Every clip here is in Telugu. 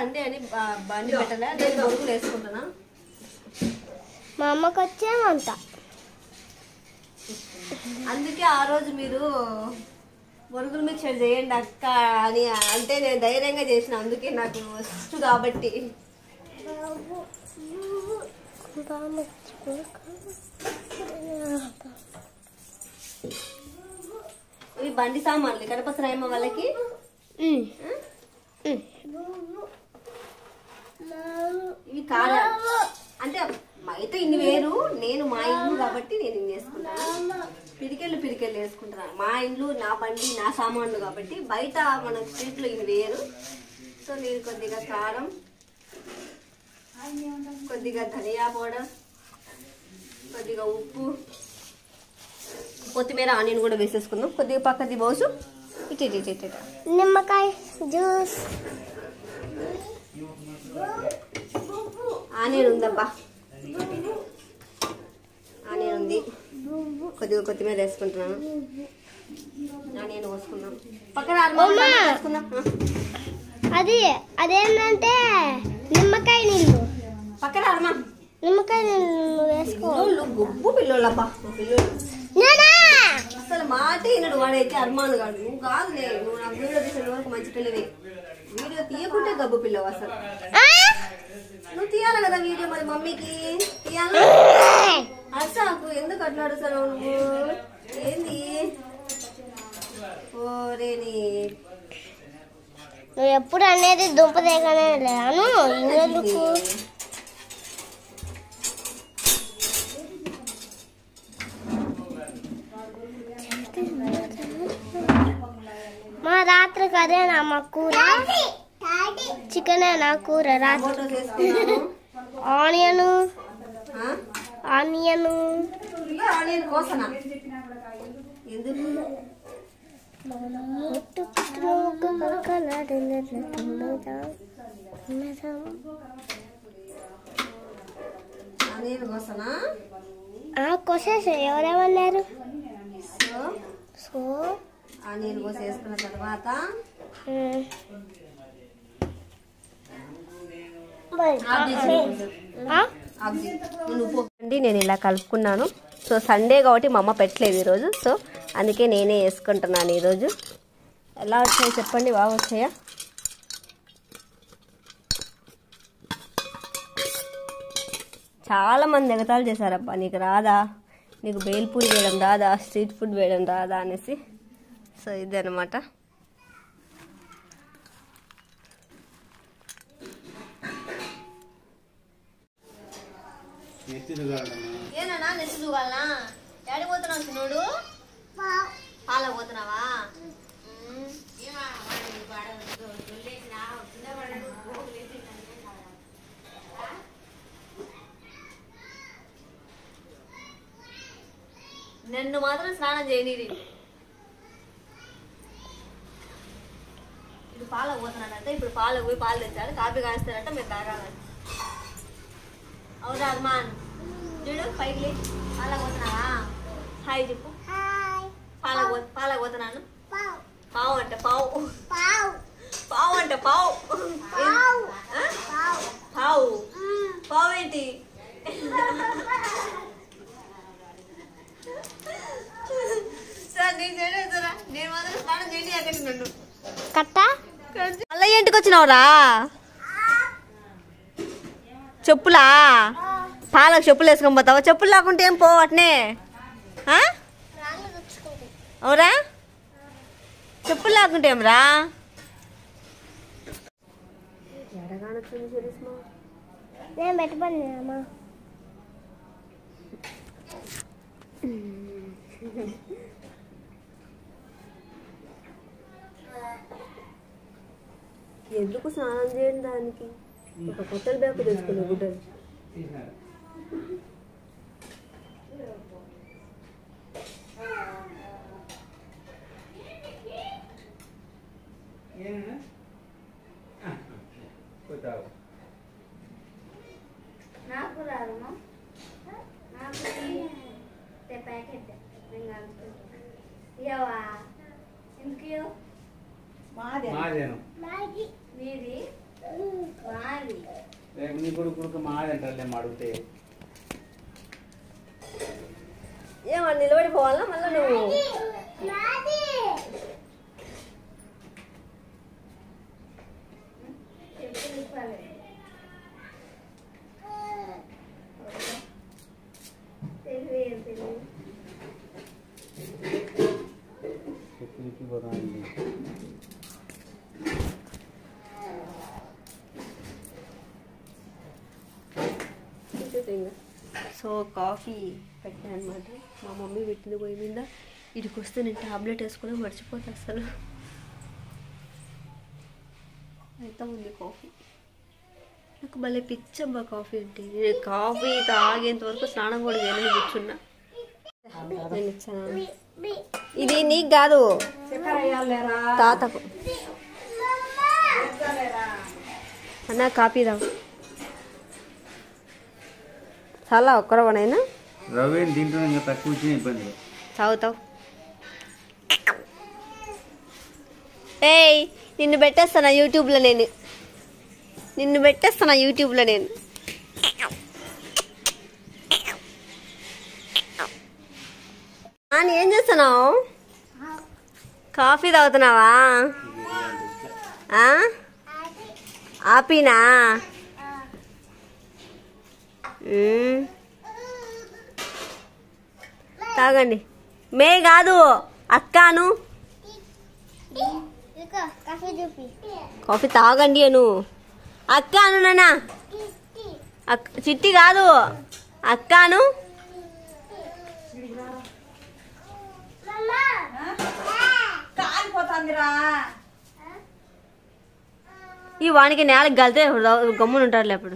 సండే అని బ- బండి పెట్టలే నేను బొరుగులు వేసుకుంటున్నా మా అమ్మకి వచ్చేమంట అందుకే ఆ రోజు మీరు బొరుగులు మిక్చర్ చేయండి అక్క అని అంటే నేను ధైర్యంగా చేసిన అందుకే నాకు వచ్చు కాబట్టి ఇవి బండి సామాన్లు కనపసరాయమ్మ వాళ్ళకి ఉమ్. ఆ? ఇవి కారం అంటే అయితే ఇన్ని వేరు నేను మా ఇల్లు కాబట్టి నేను ఇన్ని వేసుకుంటాను పిరికెళ్ళు పిరికెళ్ళు వేసుకుంటున్నాను మా ఇల్లు నా బండి నా సామాన్లు కాబట్టి బయట మన స్ట్రీట్లో ఇవి వేరు సో నేను కొద్దిగా కారం కొద్దిగా ధనియా పౌడర్ కొద్దిగా ఉప్పు కొత్తిమీర ఆనియన్ కూడా వేసేసుకుందాం కొద్దిగా పక్కది బోసు ఇటు ఇటు ఇటు ఇటు ఇటు. నిమ్మకాయ జ్యూస్ ఆనియన్ ఉందబ్బా ఆనియన్ ఉంది కొద్దిగా కొత్తిమీర వేసుకుంటున్నాను ఆనియన్ పోసుకున్నాం పక్కన అల్లం వేసుకుందాం ఆ. అది అదేంటంటే నిమ్మకాయ నీళ్ళు పక్కన అల్మా నిమ్మకాయ నీళ్ళు వేసుకో పిల్లోళ్ళు గొప్పు పిల్లోళ్ళబ్బా మా పిల్లోళ్ళు నేనా అసలు మాట వినడు వాడైతే అర్మాను కాదు నువ్వు కాదులే నువ్వు నాకు వీడియో తీసిన వరకు మంచి పిల్లవి వీడియో తీయకుంటే గబ్బు పిల్లవు అసలు ఆ? నువ్వు తీయాలి కదా వీడియో మరి మమ్మీకి తీయాలా అర్సాకు ఎందుకు అట్లా అడుగుతావు నువ్వు ఏంది ఓరే నీ నువ్వు ఎప్పుడు అనేది దుంప దేగానే లేను ఇంకెందుకు మా రాత్రికి అదేనా మా కూర చికెన్ నా కూర రాత్రి ఫోటోస్ వేసుకున్నాను ఆనియన్ ఆ? ఆనియన్ ఇదిగో ఆనియన్ కోసనా ఎందుకు ముట్టు పుట్టిన ముగ్గు పక్కలాడినట్లు తుమ్మెదా తుమ్మెదా ఆనియన్ కోసనా ఆ క్వశ్చన్స్ ఎవరేమన్నారు సో సో ఆనియన్ కోస వేసుకున్న తర్వాత ఉమ్, ఆఫ్ చేసి కొంచెం. ఆ? ఆఫ్ చేయి. నువ్వు పో. అండి నేను ఇలా కలుపుకున్నాను సో సండే కాబట్టి మా అమ్మ పెట్టలేదు ఈరోజు సో అందుకే నేనే వేసుకుంటున్నాను ఈరోజు ఎలా వచ్చాయి చెప్పండి బాగా వచ్చాయా చాలా మంది ఎగతాలు చేశారబ్బా నీకు రాదా నీకు బేల్పూరి వేయడం రాదా స్ట్రీట్ ఫుడ్ వేయడం రాదా అనేసి సో ఇది అనమాట ఏనా నెక్స్ట్ చూడాలనా డాడీ పోతున్నావు చిన్నోడు పాల పోతున్నావా నన్ను మాత్రం స్నానం చేయనీరి ఇప్పుడు పాల పోతున్నాడంటే ఇప్పుడు పాల పోయి పాలు తెచ్చాడు కాఫీ కాస్తారంట మీరు తాగాలని అవునా అర్మాన్ చూడు పైకి లే. పాల పోతున్నావా హాయ్ చెప్పు పాల పో- పాల పోతున్నాను పావు అంట పావు పావు అంట పావు ఆ? పావు పావు ఏంటి సార్ నేను చేయలేదురా నేను మాత్రం స్నానం చేయండి అక్కడ నన్ను కట్ట మళ్ళీ ఇంటికి వచ్చినావురా చెప్పులా పాలకు చెప్పులు వేసుకొని పోతావా చెప్పులు లేకుంటే ఏం పోవట్నే ఆ? అవురా చెప్పులు లేకుంటే ఏమరా నేను పెట్టుబడి అమ్మా ఎందుకు స్నానం చేయండి దానికి ఒక కొత్తల బ్యాగ్ తెచ్చుకునే గుడ్డలు నాకు రాదమ్మా నాకు ప్యాకెట్ నేను కలుపుకుంటా ఇవ్వవా ఎందుకు ఇవ్వవు? మాదేను మీది రేపు నీ కొడుకు కొడుకు మాదంటారులే మా అడిగితే ఏమన్నా నిలబడిపోవాలా మళ్ళీ నువ్వు ఎక్కి ఎక్కి పోతానండి సో కాఫీ పెట్టాను అనమాట మా మమ్మీ పెట్టింది పోయి మీద ఇటుకు వస్తే నేను టాబ్లెట్ వేసుకుని మర్చిపోతా అసలు ఎంత ఉంది కాఫీ నాకు భలే పిచ్చబ్బా కాఫీ అంటే నేను కాఫీ తాగేంత వరకు స్నానం కూడా చేయలేదు కూర్చున్నా నేను ఇచ్చాను ఇది నీకు కాదు తాతకు అన్న కాఫీ తాగు చాలా ఒక్కరవనైనా రవి దీంట్లో ఇంకా తక్కువ వచ్చిన ఇబ్బంది తాగుతావు ఏయ్ నిన్ను పెట్టేస్తాను యూట్యూబ్లో నేను నిన్ను పెట్టేస్తాను యూట్యూబ్లో నేను అని ఏం చేస్తున్నావు కాఫీ తాగుతున్నావా ఆ? ఆపినా మ్మ్. తాగండి మే కాదు అక్కాను కాఫీ చూపి కాఫీ తాగండి అను అక్క అను నాన్న అక్ చిట్టి కాదు అక్కాను ఈ వానికి నేలకు గలితే గమ్మున ఉంటారులే అప్పుడు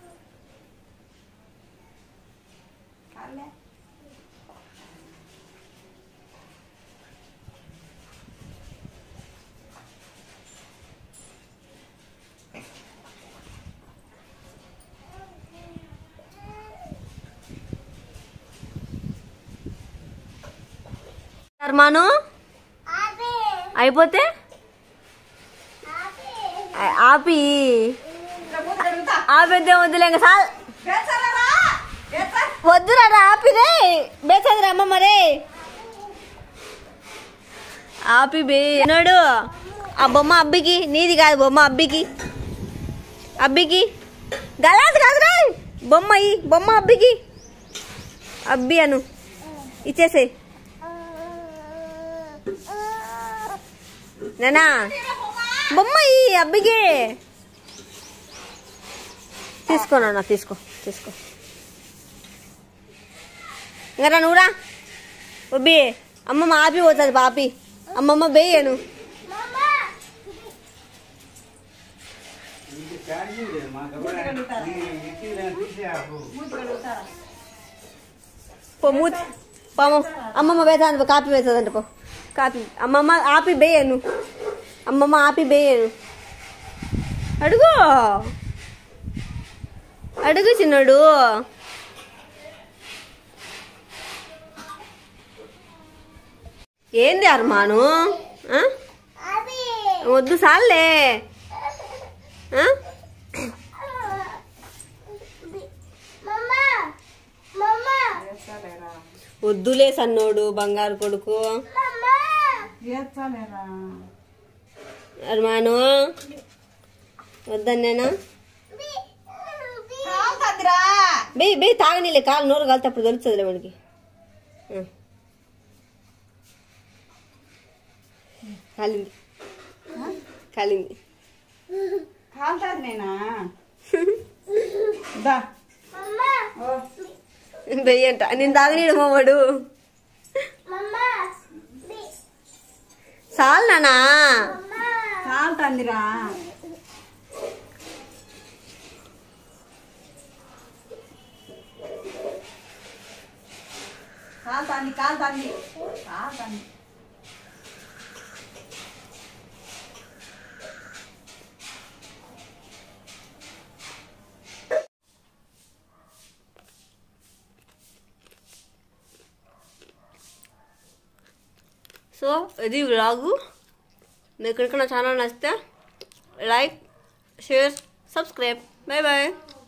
అర్మాను అయిపోతే ఆ- ఆపి ఆపితే వద్దులే ఇంకా సాల్ వద్దురా రా, ఆపిరే బేసదిరా అమ్మ మరే ఆపి బే అన్నాడు ఆ బొమ్మ అబ్బికి నీది కాదు బొమ్మ అబ్బికి అబ్బికి గలాది కాదురా బొమ్మ ఈ బొమ్మ అబ్బికి అబ్బి అను ఇచ్చేసే నానా బొమ్మ ఈ అబ్బికి తీసుకో నాన్న తీసుకో తీసుకో ఇంకా రా నువ్వురా ఒబ్బి అమ్మమ్మ ఆపి పోతుంది పాపి అమ్మమ్మ బేయను పో మూతి పాము అమ్మమ్మ వేస్తుంది కాపీ వేస్తుందంట పో కాపీ అమ్మమ్మ ఆపి బేయను అమ్మమ్మ ఆపి బేయను అడుగు అడుగు చిన్నడు ఏంది అర్మాను ఆ? వద్దు సాల్లే ఆ? వద్దులే సన్నోడు బంగారు కొడుకు అర్మాను వద్దన్నేనా బెయ్యి బెయ్యి తాగనీలే కాలు నోరు కలితే అప్పుడు తెలుస్తుందిలే మనకి ఆ. కాలింది కాలింది కాలుతుంది నేనా దా బెయ్యంట నేను తాగనీడు మావాడు చాలు నానా కాలుతుందిరా కాలుతుంది కాలుతుంది కాలుతుంది సో ఇది వ్లాగు మీకు కనుక నా ఛానల్ నచ్చితే like share subscribe bye bye